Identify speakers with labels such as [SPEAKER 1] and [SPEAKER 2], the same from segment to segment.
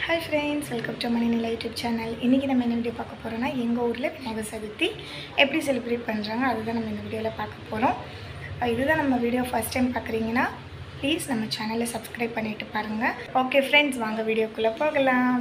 [SPEAKER 1] hi friends welcome to மணி நிலை YouTube channel இன்றைக்கி நம்ம என்ன வீடியோ பார்க்க போகிறோம்னா எங்கள் ஊரில் விநாயகர் சதுர்த்தி எப்படி செலிப்ரேட் பண்ணுறாங்க அதுதான் நம்ம இந்த வீடியோவில் பார்க்க போகிறோம் இதுதான் நம்ம வீடியோ ஃபஸ்ட் டைம் பார்க்குறீங்கன்னா ப்ளீஸ் நம்ம சேனலை சப்ஸ்கிரைப் பண்ணிட்டு பாருங்கள் ஓகே ஃப்ரெண்ட்ஸ் வாங்க வீடியோக்குள்ளே போகலாம்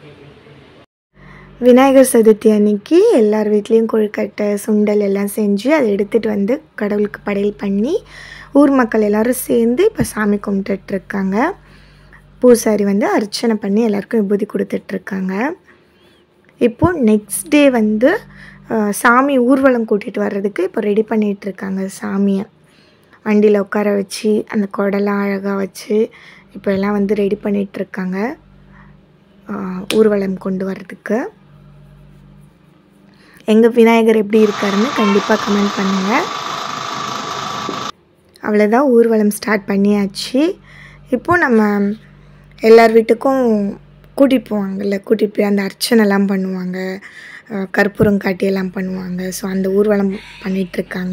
[SPEAKER 1] விநாயகர் சதுர்த்தி அன்னைக்கு எல்லார் வீட்லேயும் கொழுக்கட்டை சுண்டல் எல்லாம் செஞ்சு அதை எடுத்துகிட்டு வந்து கடவுளுக்கு படையல் பண்ணி ஊர் மக்கள் எல்லோரும் சேர்ந்து இப்போ சாமி கும்பிட்டுட்ருக்காங்க பூசாரி வந்து அர்ச்சனை பண்ணி எல்லாருக்கும் விபூதி கொடுத்துட்ருக்காங்க இப்போது நெக்ஸ்ட் டே வந்து அஹ், சாமி ஊர்வலம் கூட்டிகிட்டு வர்றதுக்கு இப்போ ரெடி பண்ணிகிட்ருக்காங்க சாமியை வண்டியில் உட்கார வச்சு அந்த குடலாம் அழகாக வச்சு இப்போ எல்லாம் வந்து ரெடி பண்ணிகிட்ருக்காங்க ஊர்வலம் கொண்டு வர்றதுக்கு எங்கள் விநாயகர் எப்படி இருக்காருன்னு கண்டிப்பாக கமெண்ட் பண்ணுங்கள் அவ்வளோதான் ஊர்வலம் ஸ்டார்ட் பண்ணியாச்சு இப்போது நம்ம எல்லார் வீட்டுக்கும் கூட்டிகிட்டு போவாங்கல்ல கூட்டிகிட்டு போய் அந்த அர்ச்சனைலாம் பண்ணுவாங்க அஹ் கற்பூரம் காட்டி எல்லாம் பண்ணுவாங்க ஸோ அந்த ஊர்வலம் பண்ணிகிட்ருக்காங்க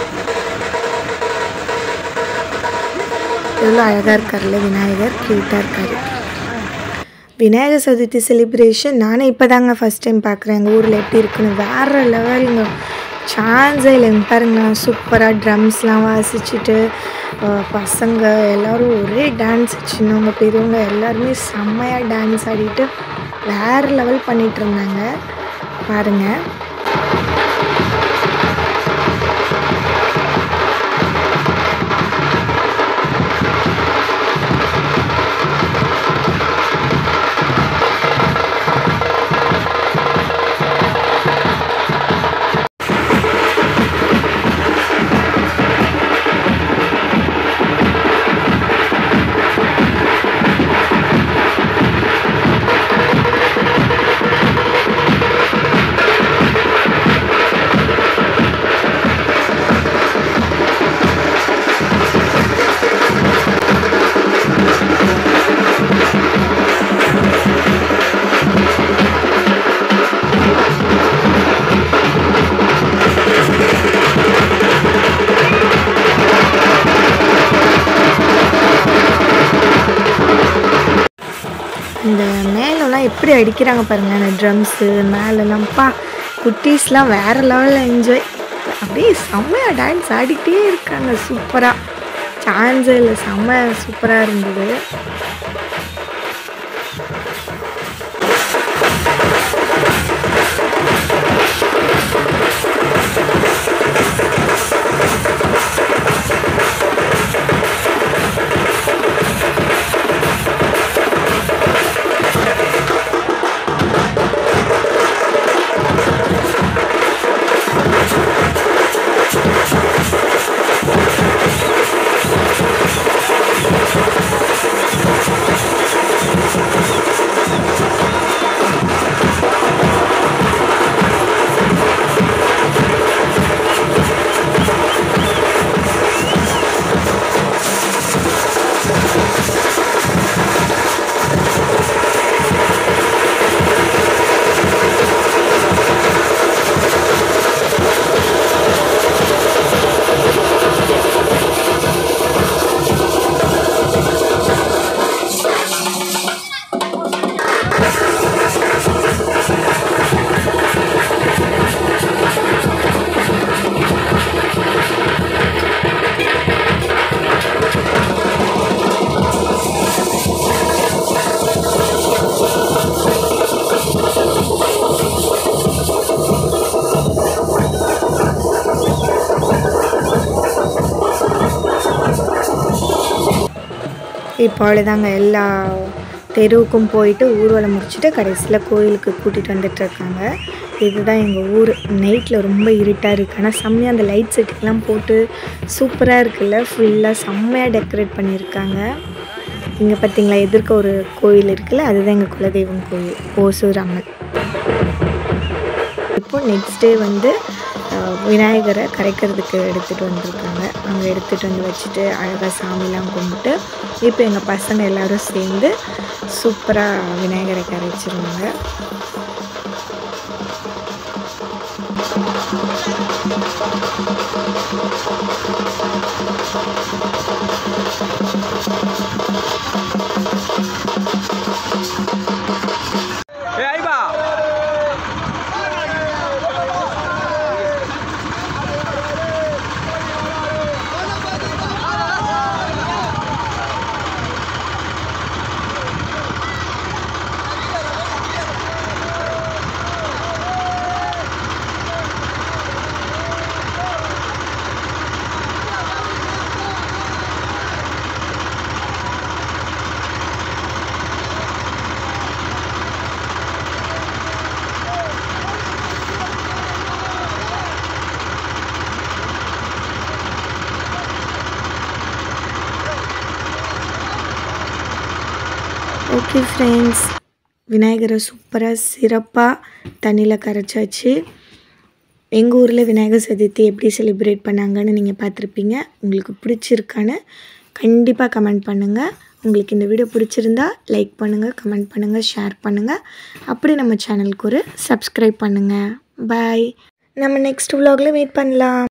[SPEAKER 1] எவ்வளோ அழகாக இருக்கார்ல விநாயகர் க்யூட்டாக இருக்கார் விநாயகர் சதுர்த்தி செலிப்ரேஷன் நானே இப்போ தாங்க ஃபஸ்ட் டைம் பார்க்குறேன் எங்கள் ஊரில் எப்படி இருக்குன்னு வேறு லெவலுங்க சான்ஸே இல்லை இங்க பாருங்க சூப்பராக ட்ரம்ஸ்லாம் வாசிச்சுட்டு அஹ், பசங்க எல்லோரும் ஒரே டான்ஸ் சின்னவங்க பெரியவங்க எல்லாருமே செம்மையாக டான்ஸ் ஆடிட்டு வேறு லெவல் பண்ணிகிட்டு இருந்தாங்க பாருங்கள் இந்த மேலெல்லாம் எப்படி அடிக்கிறாங்க பாருங்கள் அந்த ட்ரம்ஸு மேலெல்லாம்ப்பா குட்டீஸ்லாம் வேறு லெவலில் என்ஜாய் அப்படியே செம்மையாக டான்ஸ் ஆடிக்கிட்டே இருக்காங்க சூப்பராக சான்ஸே இல்லை செம்ம சூப்பராக இருந்தது இப்போ அவ்வளோதாங்க எல்லா தெருவுக்கும் போயிட்டு ஊர்வலம் முடிச்சுட்டு கடைசியில் கோயிலுக்கு கூட்டிகிட்டு வந்துட்டுருக்காங்க இதுதான் எங்கள் ஊர் நைட்டில் ரொம்ப இருட்டாக இருக்குது ஆனால் செம்மையாக அந்த லைட் செட்டிங்லாம் போட்டு சூப்பராக இருக்குல்ல ஃபுல்லாக செம்மையாக டெக்கரேட் பண்ணியிருக்காங்க இங்கே பார்த்தீங்களா எதிர்க்க ஒரு கோயில் இருக்குல்ல அதுதான் எங்கள் குலதெய்வம் கோயில் ஓசூர் அம்மன் இப்போ நெக்ஸ்ட் டே வந்து அஹ், விநாயகரை கரைக்கிறதுக்கு எடுத்துகிட்டு வந்திருக்காங்க அங்கே எடுத்துகிட்டு வந்து வச்சுட்டு அழகாக சாமிலாம் கும்பிட்டு இப்போ எங்கள் பசங்க எல்லாரும் சேர்ந்து சூப்பராக விநாயகரை கரைச்சிருவாங்க ஓகே ஃப்ரெண்ட்ஸ் விநாயகரை சூப்பராக சிறப்பாக தண்ணியில் கரைச்சாச்சு எங்கள் ஊரில் விநாயகர் சதுர்த்தி எப்படி செலிப்ரேட் பண்ணாங்கன்னு நீங்கள் பார்த்துருப்பீங்க உங்களுக்கு பிடிச்சிருக்கான்னு கண்டிப்பாக கமெண்ட் பண்ணுங்கள் உங்களுக்கு இந்த வீடியோ பிடிச்சிருந்தா லைக் பண்ணுங்கள் கமெண்ட் பண்ணுங்கள் ஷேர் பண்ணுங்கள் அப்படி நம்ம சேனலுக்கு ஒரு சப்ஸ்கிரைப் பண்ணுங்கள் பாய் நம்ம நெக்ஸ்ட் vlogல மீட் பண்ணலாம்